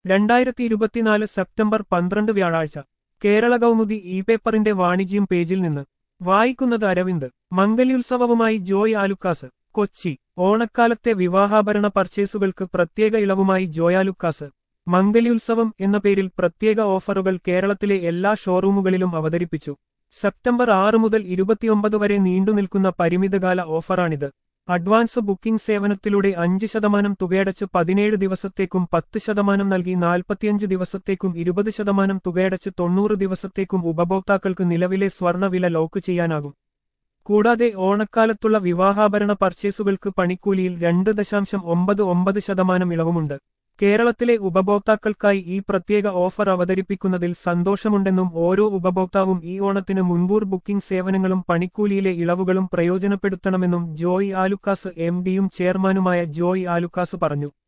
രണ്ടായിരത്തി ഇരുപത്തിനാല് സെപ്റ്റംബർ പന്ത്രണ്ട് വ്യാഴാഴ്ച കേരള കൗമുദി ഇ പേപ്പറിന്റെ വാണിജ്യം പേജിൽ നിന്ന് വായിക്കുന്നത് അരവിന്ദ് മംഗല്യോത്സവവുമായി ജോയ് ആലുക്കാസ് കൊച്ചി ഓണക്കാലത്തെ വിവാഹാഭരണ പർച്ചേസുകൾക്ക് പ്രത്യേക ഇളവുമായി ജോയാലുക്കാസ് മംഗല്യോത്സവം എന്ന പേരിൽ പ്രത്യേക ഓഫറുകൾ കേരളത്തിലെ എല്ലാ ഷോറൂമുകളിലും അവതരിപ്പിച്ചു സെപ്റ്റംബർ ആറ് മുതൽ ഇരുപത്തിയൊമ്പത് വരെ നീണ്ടുനിൽക്കുന്ന പരിമിതകാല ഓഫറാണിത് അഡ്വാൻസ് ബുക്കിംഗ് സേവനത്തിലൂടെ അഞ്ച് ശതമാനം തുകയടച്ച് പതിനേഴ് ദിവസത്തേക്കും പത്ത് ശതമാനം നൽകി നാൽപ്പത്തിയഞ്ച് ദിവസത്തേക്കും ഇരുപത് ശതമാനം തുകയടച്ച് തൊണ്ണൂറ് ദിവസത്തേക്കും ഉപഭോക്താക്കൾക്ക് നിലവിലെ സ്വർണ്ണവില ലോക്ക് ചെയ്യാനാകും കൂടാതെ ഓണക്കാലത്തുള്ള വിവാഹാഭരണ പർച്ചേസുകൾക്ക് പണിക്കൂലിയിൽ രണ്ട് ദശാംശം ഒമ്പത് ഒമ്പത് ശതമാനം ഇളവുമുണ്ട് കേരളത്തിലെ ഉപഭോക്താക്കൾക്കായി ഈ പ്രത്യേക ഓഫർ അവതരിപ്പിക്കുന്നതിൽ സന്തോഷമുണ്ടെന്നും ഓരോ ഉപഭോക്താവും ഈ ഓണത്തിന് മുൻകൂർ ബുക്കിംഗ് സേവനങ്ങളും പണിക്കൂലിയിലെ ഇളവുകളും പ്രയോജനപ്പെടുത്തണമെന്നും ജോയ് ആലുക്കാസ് എം ഡിയും ചെയർമാനുമായ ജോയ് ആലുക്കാസ് പറഞ്ഞു